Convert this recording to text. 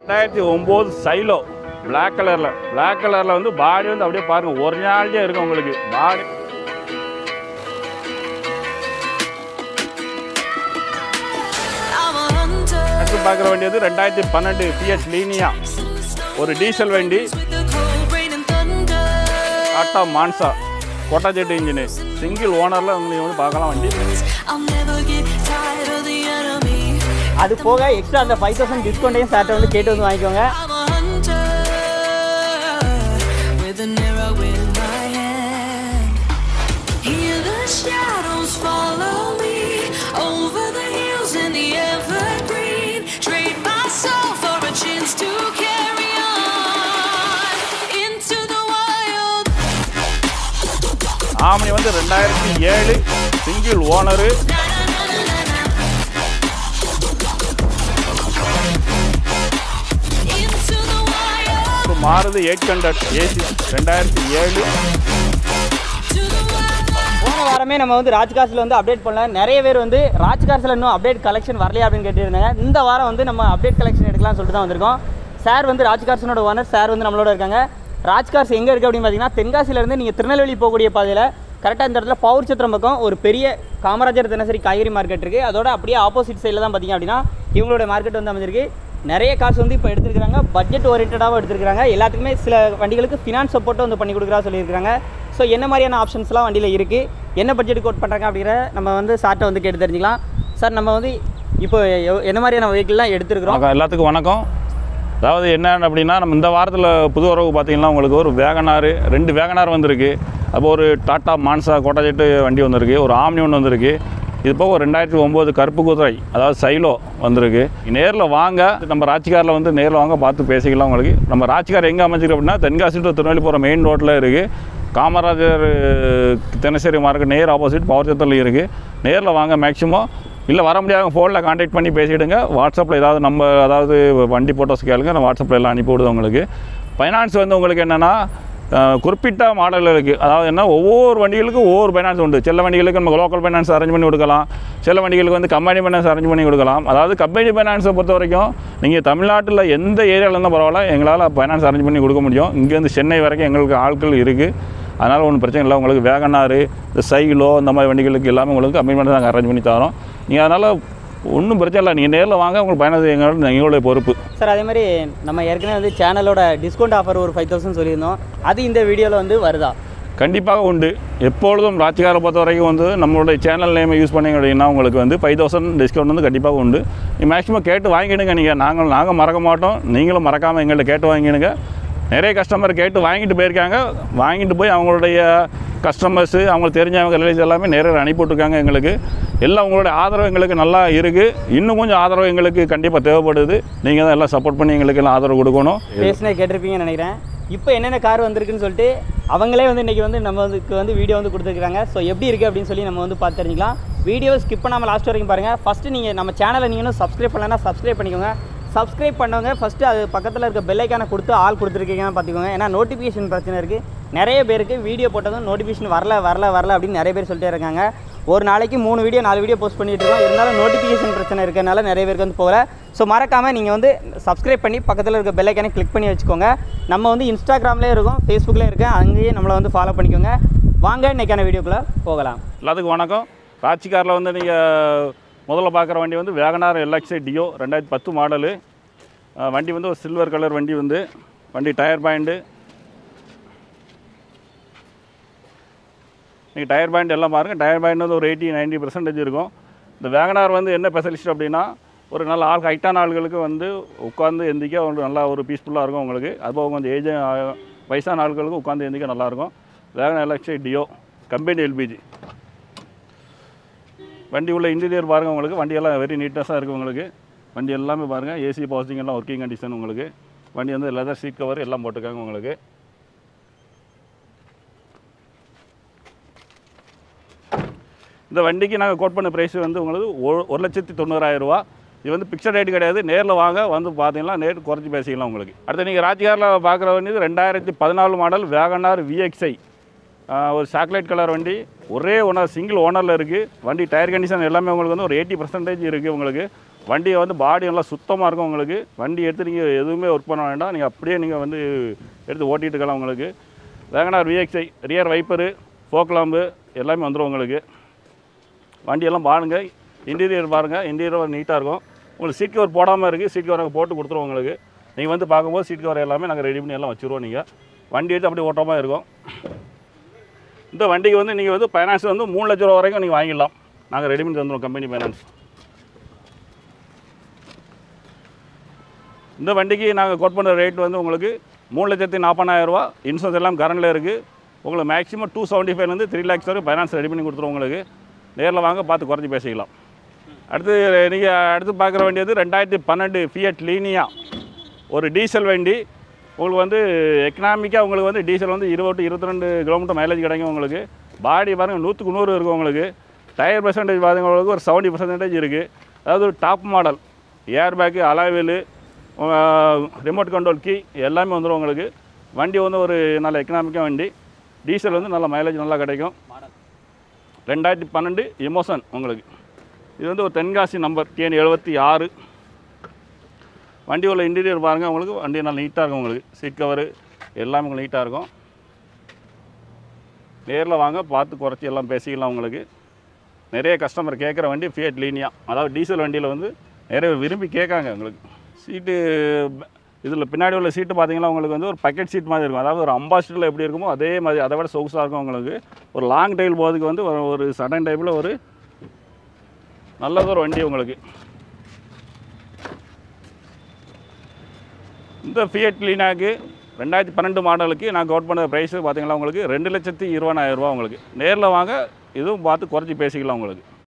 ரெண்டாயிரத்தி ஒம்பது சைலோ Black கலரில் Black கலரில் வந்து பாடி வந்து அப்படியே பாருங்கள் ஒரிஜினாலிட்டியாக இருக்கும் உங்களுக்கு பாடி I'm a hunter. அடுத்து பார்க்குற வண்டி வந்து ரெண்டாயிரத்தி பன்னெண்டு பிஎஸ் லீனியா ஒரு டீசல் வண்டி With the cold rain and thunder. Tata Manza Quadrajet engine single ஓனரில் உங்களுக்கு வந்து பார்க்கலாம் வண்டி I'll never get tired of the enemy. அது போக எக்ஸ்ட்ரா அந்த ஃபைவ் தௌசண்ட் டிஸ்கவுண்ட்டையும் சார்ட்ட வந்து கேட்டு வந்து வாங்கிக்கோங்க I'm a hunter. With an arrow in my hand. Hear the shadows follow me. Over the hills in the evergreen. Trade my soul for a chance to carry on. Into the wild. ஆமணி வந்து ரெண்டாயிரத்தி ஏழு single owner Into the wild. மாறுது eight hundred AC ரெண்டாயிரத்தி ஏழு To the wild. போன வாரமே நம்ம வந்து ராஜ்காசில் வந்து அப்டேட் பண்ணல நிறைய பேர் வந்து ராஜ்காசில் இன்னும் அப்டேட் கலெக்ஷன் வரலையா அப்படின்னு கேட்டிருந்தாங்க இந்த வாரம் வந்து நம்ம அப்டேட் கலெக்ஷன் எடுக்கலாம்னு சொல்லிட்டு தான் வந்திருக்கோம் சார் வந்து ராஜ்கார்ஸனோட ஓனர் சார் வந்து நம்மளோட இருக்காங்க ராஜ்கார்ஸ் எங்கே இருக்குது அப்படின்னு பார்த்தீங்கன்னா தென்காசியிலேருந்து நீங்கள் திருநெல்வேலி போகக்கூடிய பாதையில் கரெக்டாக இந்த இடத்துல பவுர் சத்திரம் பக்கம் ஒரு பெரிய காமராஜர் தினசரி காய்கறி மார்க்கெட் இருக்குது அதோட அப்படியே ஆப்போசிட் சைடில் தான் பார்த்தீங்க அப்படின்னா இவங்களோட மார்க்கெட் வந்து அமைஞ்சிருக்கு நிறைய காசு வந்து இப்போ எடுத்துருக்காங்க பட்ஜெட் ஓரியன்டாகவும் எடுத்துருக்காங்க எல்லாத்துக்குமே சில வண்டிகளுக்கு ஃபினான்ஸ் சப்போர்ட்டும் வந்து பண்ணி கொடுக்குறா சொல்லியிருக்காங்க ஸோ என்ன மாதிரியான ஆப்ஷன்ஸ்லாம் வண்டியில் இருக்குது என்ன பட்ஜெட் கோட் பண்ணுறாங்க அப்படிங்கிற நம்ம வந்து சார்ட்டை வந்து கேட்டு தெரிஞ்சுக்கலாம் சார் நம்ம வந்து இப்போ எவ்- என்ன மாதிரியான வெஹிக்கிள்லாம் எடுத்துருக்குறோம் வணக்கம் எல்லாத்துக்கும் வணக்கம் அதாவது என்ன அப்படின்னா நம்ம இந்த வாரத்தில் புது உறவு பார்த்தீங்கன்னா உங்களுக்கு ஒரு வேகனார் ரெண்டு வேகனார் வந்திருக்கு அப்போ ஒரு டாட்டா மான்சா கோட்டா ஜெட்டு வண்டி வந்திருக்கு ஒரு ஆம்னி ஒன்று வந்திருக்கு இது போக ஒரு ரெண்டாயிரத்தி ஒம்பது கருப்பு குதிரை அதாவது சைலோ வந்திருக்கு நேரில் வாங்க நம்ம ராச்சிகாரில் வந்து நேரில் வாங்க பார்த்து பேசிக்கலாம் உங்களுக்கு நம்ம ராச்சிகார் எங்கே அமைஞ்சிருக்கு அப்படின்னா தென்காசி டு திருநெல்வேலி போகிற மெயின் ரோட்டில் இருக்குது காமராஜர் தினசரி மார்க்கெட் நேர் ஆப்போசிட் பவர் சத்திரத்தில் இருக்குது நேரில் வாங்க மேக்ஸிமம் இல்லை வர முடியாத ஃபோனில் காண்டாக்ட் பண்ணி பேசிவிடுங்க வாட்ஸ்அப்பில் ஏதாவது நம்ம அதாவது வண்டி ஃபோட்டோஸ் கேளுங்க நான் வாட்ஸ்அப்பில் எல்லாம் அனுப்பி விடுது உங்களுக்கு ஃபைனான்ஸ் வந்து உங்களுக்கு என்னென்னா குறிப்பிட்ட மாடல் இருக்குது அதாவது என்ன ஒவ்வொரு வண்டிகளுக்கும் ஒவ்வொரு ஃபைனான்ஸ் உண்டு சில வண்டிகளுக்கு நம்ம லோக்கல் ஃபைனான்ஸ் அரேஞ்ச் பண்ணி கொடுக்கலாம் சில வண்டிகளுக்கு வந்து கம்பெனி ஃபைனான்ஸ் அரேஞ்ச் பண்ணி கொடுக்கலாம் அதாவது கம்பெனி ஃபைனான்ஸை பொறுத்த வரைக்கும் நீங்கள் தமிழ்நாட்டில் எந்த ஏரியாவில் இருந்தால் பரவாயில்ல எங்களால் ஃபைனான்ஸ் அரேஞ்ச் பண்ணி கொடுக்க முடியும் இங்கேருந்து சென்னை வரைக்கும் எங்களுக்கு ஆட்கள் இருக்குது அதனால் ஒன்றும் பிரச்சனை இல்லை உங்களுக்கு வேகனாரு இந்த சைக்கிளோ இந்த மாதிரி வண்டிகளுக்கு எல்லாமே உங்களுக்கு கம்மி பண்ணி நாங்கள் அரேஞ்ச் பண்ணி தரோம் நீங்கள் அதனால் ஒன்றும் பிரச்சனை இல்லை நீங்கள் நேரில் வாங்க உங்களுக்கு பயணம் எங்களோட எங்களுடைய பொறுப்பு சார் அதே மாதிரி நம்ம ஏற்கனவே வந்து சேனலோட டிஸ்கவுண்ட் ஆஃபர் ஒரு ஃபைவ் தௌசண்ட் சொல்லியிருந்தோம் அது இந்த வீடியோவில் வந்து வருதா கண்டிப்பாக உண்டு எப்பொழுதும் ராஜ்காரை பொறுத்த வரைக்கும் வந்து நம்மளுடைய சேனல் நேமை யூஸ் பண்ணீங்க அப்படின்னா உங்களுக்கு வந்து ஃபைவ் தௌசண்ட் டிஸ்கவுண்ட் வந்து கண்டிப்பாக உண்டு நீ மேக்ஸிமம் கேட்டு வாங்கிடுங்க நீங்கள் நாங்கள் நாங்கள் மறக்க மாட்டோம் நீங்களும் மறக்காமல் எங்கள்கிட்ட கேட்டு வாங்கிடுங்க நிறைய கஸ்டமர் கேட்டு வாங்கிட்டு போயிருக்காங்க வாங்கிட்டு போய் அவங்களுடைய கஸ்டமர்ஸு அவங்களுக்கு தெரிஞ்சவங்க ரிலேஷன் எல்லாமே நேரில் அனுப்பி விட்ருக்காங்க எங்களுக்கு எல்லாம் உங்களுடைய ஆதரவு எங்களுக்கு நல்லா இருக்குது இன்னும் கொஞ்சம் ஆதரவு எங்களுக்கு கண்டிப்பாக தேவைப்படுது நீங்கள் தான் எல்லாம் சப்போர்ட் பண்ணி எங்களுக்கு எல்லாம் ஆதரவு கொடுக்கணும் பேசினே கேட்டிருப்பீங்கன்னு நினைக்கிறேன் இப்போ என்னென்ன கார் வந்திருக்குன்னு சொல்லிட்டு அவங்களே வந்து இன்றைக்கி வந்து நம்ம வந்து வந்து வீடியோ வந்து கொடுத்துருக்காங்க ஸோ எப்படி இருக்குது அப்படின்னு சொல்லி நம்ம வந்து பார்த்து தெரிஞ்சுக்கலாம் வீடியோ ஸ்கிப் பண்ணாமல் லாஸ்ட் வரைக்கும் பாருங்கள் ஃபஸ்ட்டு நீங்கள் நம்ம சேனலை நீங்கள் இன்னும் சப்ஸ்கிரைப் பண்ணலன்னா சப்ஸ்கிரைப் பண்ணிக்கோங்க சப்ஸ்கிரைப் பண்ணவங்க ஃபஸ்ட்டு அது பக்கத்தில் இருக்க பெல்லைக்கான கொடுத்து ஆள் கொடுத்துருக்கீங்கன்னு பார்த்துக்கோங்க ஏன்னா நோட்டிஃபிகேஷன் பிரச்சனை இருக்குது நிறைய பேருக்கு வீடியோ போட்டதும் நோட்டிஃபிகேஷன் வரல வரல வரல அப்படின்னு நிறைய பேர் சொல்லிட்டே இருக்காங்க ஒரு நாளைக்கு மூணு வீடியோ நாலு வீடியோ போஸ்ட் பண்ணிட்டு இருக்கோம் இருந்தாலும் நோட்டிஃபிகேஷன் பிரச்சனை இருக்கறனால நிறைய பேருக்கு வந்து போகல ஸோ மறக்காமல் நீங்கள் வந்து சப்ஸ்கிரைப் பண்ணி பக்கத்தில் இருக்க பெல்லைக்கானே கிளிக் பண்ணி வச்சுக்கோங்க நம்ம வந்து இன்ஸ்டாகிராம்லேயே இருக்கோம் ஃபேஸ்புக்லேயே இருக்கேன் அங்கேயே நம்மளை வந்து ஃபாலோ பண்ணிக்கோங்க வாங்க இன்னைக்கான வீடியோக்குள்ளே போகலாம் எல்லாத்துக்கும் வணக்கம் ராட்சி காரில் வந்து நீங்கள் முதல்ல பார்க்குற வண்டி வந்து வேகனார் எல்எக்ஸி டியோ ரெண்டாயிரத்தி பத்து மாடலு அஹ் வண்டி வந்து ஒரு சில்வர் கலர் வண்டி வந்து வண்டி டயர் பாயிண்ட்டு நீங்கள் டயர் பாயிண்ட் எல்லாம் பாருங்கள் டயர் பாயிண்ட் வந்து ஒரு எயிட்டி 90% பர்சன்டேஜ் இருக்கும் இந்த வேகனார் வந்து என்ன ஸ்பெஷலிஸ்ட் அப்படின்னா ஒரு நல்ல ஆள் ஹைட்டான ஆள்களுக்கு வந்து உட்காந்து எந்திக்க ஒரு நல்லா ஒரு பீஸ்ஃபுல்லாக இருக்கும் உங்களுக்கு அதுபோக கொஞ்சம் ஏஜ் வயசான ஆட்களுக்கு உட்காந்து எந்திக்க நல்லாயிருக்கும் WagonR LXI Duo company LPG வண்டி உள்ள இன்டீரியர் பாருங்கள் உங்களுக்கு வண்டியெல்லாம் வெரி நீட்னஸாக இருக்குது உங்களுக்கு வண்டி எல்லாமே பாருங்கள் ஏசி பவர்சிங் எல்லாம் ஒர்க்கிங் கண்டிஷன் உங்களுக்கு வண்டி வந்து லெதர் சீட் கவர் எல்லாம் போட்டிருக்காங்க உங்களுக்கு இந்த வண்டிக்கு நாங்கள் கோட் பண்ண ப்ரைஸ் வந்து உங்களுக்கு ஒரு ஒரு லட்சத்தி தொண்ணூறாயிரம் ரூபா இது வந்து பிக்சட் ரேட் கிடையாது நேரில் வாங்க வந்து பார்த்தீங்கன்னா நேரில் குறைச்சி பேசிக்கலாம் உங்களுக்கு அடுத்து நீங்கள் ராஜ்காரில் பார்க்குற வண்டி ரெண்டாயிரத்தி பதினாலு மாடல் வேகனார் விஎக்ஸ்ஐ ஒரு சாக்லேட் கலர் வண்டி ஒரே ஓனர் சிங்கிள் ஓனரில் இருக்குது வண்டி டயர் கண்டிஷன் எல்லாமே உங்களுக்கு வந்து ஒரு எயிட்டி பர்சன்டேஜ் இருக்குது உங்களுக்கு வண்டியை வந்து பாடி நல்லா சுத்தமாக இருக்கும் உங்களுக்கு வண்டி எடுத்து நீங்கள் எதுவுமே ஒர்க் பண்ண வேண்டாம் நீங்கள் அப்படியே நீங்கள் வந்து எடுத்து ஓட்டிகிட்டு இருக்கலாம் உங்களுக்கு WagonR VXI rear wiper fog lamp எல்லாமே வந்துடும் உங்களுக்கு வண்டியெல்லாம் பாருங்கள் இன்டீரியர் பாருங்கள் இன்டீரியர் நீட்டாக இருக்கும் உங்களுக்கு சீட் கவர் போடாமல் இருக்குது சீட் கவர் நாங்கள் போட்டு கொடுத்துருவோம் உங்களுக்கு நீங்கள் வந்து பார்க்கும்போது சீட் கவர் எல்லாமே நாங்கள் ரெடி பண்ணி எல்லாம் வச்சுருவோம் நீங்கள் வண்டி எடுத்து அப்படியே ஓட்டமாக இருக்கும் இந்த வண்டிக்கு வந்து நீங்கள் வந்து ஃபைனான்ஸ் வந்து மூணு லட்ச ரூபா வரைக்கும் நீங்கள் வாங்கிடலாம் நாங்கள் ரெடி பண்ணி தந்துடுவோம் கம்பெனி ஃபைனான்ஸ் இந்த வண்டிக்கு நாங்கள் கோட் பண்ணுற ரேட் வந்து உங்களுக்கு மூணு லட்சத்தி நாற்பதாயிரரூவா இன்சூரன்ஸ் எல்லாம் கரண்டில் இருக்குது உங்களுக்கு மேக்ஸிமம் டூ செவன்ட்டி ஃபைவ்லேருந்து த்ரீ லேக்ஸ் வரைக்கும் ஃபைனான்ஸ் ரெடி பண்ணி கொடுத்துருவோம் உங்களுக்கு நேரில் வாங்க பார்த்து குறைச்சி பேசிக்கலாம் அடுத்து நீங்கள் அடுத்து பார்க்குற வேண்டியது ரெண்டாயிரத்தி பன்னெண்டு ஃபியட் லீனியா ஒரு டீசல் வண்டி உங்களுக்கு வந்து எக்கனாமிக்காக உங்களுக்கு வந்து டீசல் வந்து இருபது இருபத்தி ரெண்டு கிலோமீட்டர் மைலேஜ் கிடைக்கும் உங்களுக்கு பாடி பாருங்கள் நூற்றுக்கு நூறு இருக்கும் உங்களுக்கு டயர் பர்சன்டேஜ் பாருங்க உங்களுக்கு ஒரு செவன்ட்டி பர்சன்டேஜ் இருக்குது அதாவது ஒரு top model air bag alloy wheel remote control key எல்லாமே வந்துடும் உங்களுக்கு வண்டி வந்து ஒரு நல்ல எக்கனாமிக்காக வண்டி டீசல் வந்து நல்ல மைலேஜ் நல்லா கிடைக்கும் ரெண்டாயிரத்தி பன்னெண்டு எமோசன் உங்களுக்கு இது வந்து ஒரு தென்காசி நம்பர் டிஎன் எழுபத்தி ஆறு வண்டி உள்ள இன்டீரியர் பாருங்கள் உங்களுக்கு வண்டி நல்லா நீட்டாக இருக்கும் உங்களுக்கு சீட் கவரு எல்லாமே உங்களுக்கு நீட்டாக இருக்கும் நேரில் வாங்க பார்த்து குறைச்சி எல்லாம் பேசிக்கலாம் உங்களுக்கு நிறைய கஸ்டமர் கேட்குற வண்டி ஃபியட் லீனியா அதாவது டீசல் வண்டியில் வந்து நிறைய பேர் விரும்பி கேட்காங்க உங்களுக்கு சீட்டு இதில் பின்னாடி உள்ள சீட்டு பார்த்தீங்கன்னா உங்களுக்கு வந்து ஒரு பக்கெட் சீட் மாதிரி இருக்கும் அதாவது ஒரு அம்பாசிடரில் எப்படி இருக்குமோ அதே மாதிரி அதை விட சொகுசாக இருக்கும் உங்களுக்கு ஒரு லாங் டைல் போகிறதுக்கு வந்து ஒரு ஒரு சடன் டைப்பில் ஒரு நல்லது ஒரு வண்டி உங்களுக்கு இந்த ஃபியட் லீனாக்கு ரெண்டாயிரத்தி பன்னெண்டு மாடலுக்கு நான் கவுட் பண்ண ப்ரைஸு பார்த்தீங்கன்னா உங்களுக்கு ரெண்டு லட்சத்தி இருபதாயிரம் ரூபா உங்களுக்கு நேரில் வாங்க இதுவும் பார்த்து குறைச்சி பேசிக்கலாம் உங்களுக்கு